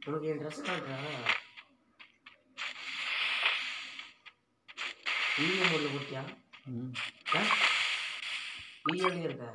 உனக்கு என் ட்ரெஸ் காட்டுறா ஈயம் உள்ள போட்டியா ம் ஆ ஈயம் இருக்கா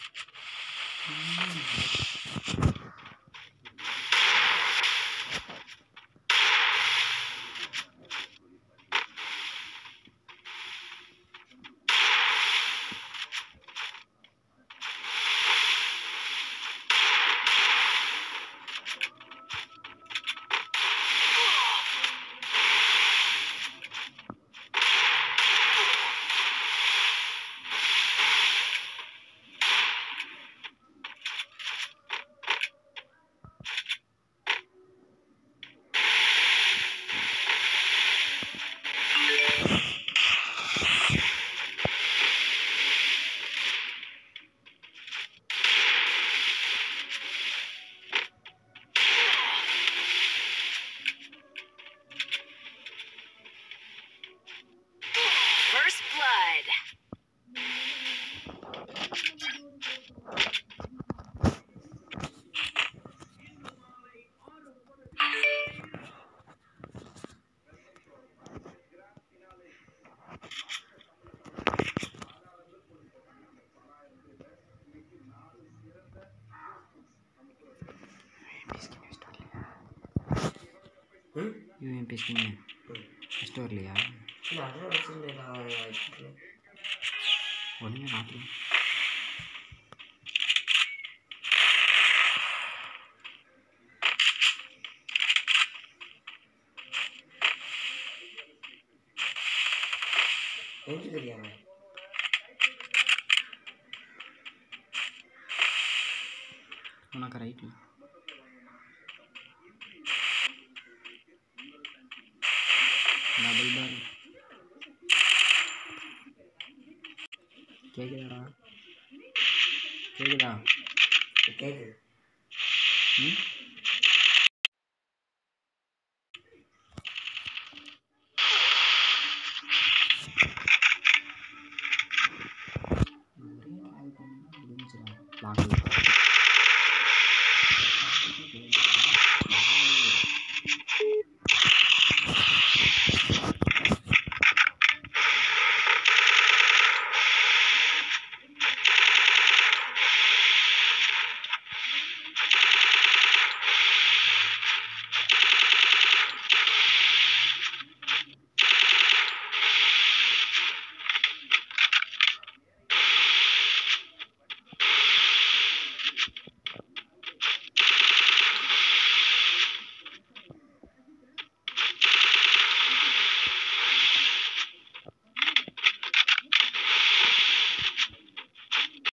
First blood. ம் இவன் பேசுறீங்க ஸ்டோர்லையா இல்லை அதெல்லாம் வச்சுருந்தே நான் வச்சுருக்கேன் ஒன்றுமே மாற்றல எனக்கு தெரியாம உனக்கு ரைட்டில் டபுள் பார் கேக்குதாடா கேக்குதா கேட்குது ம்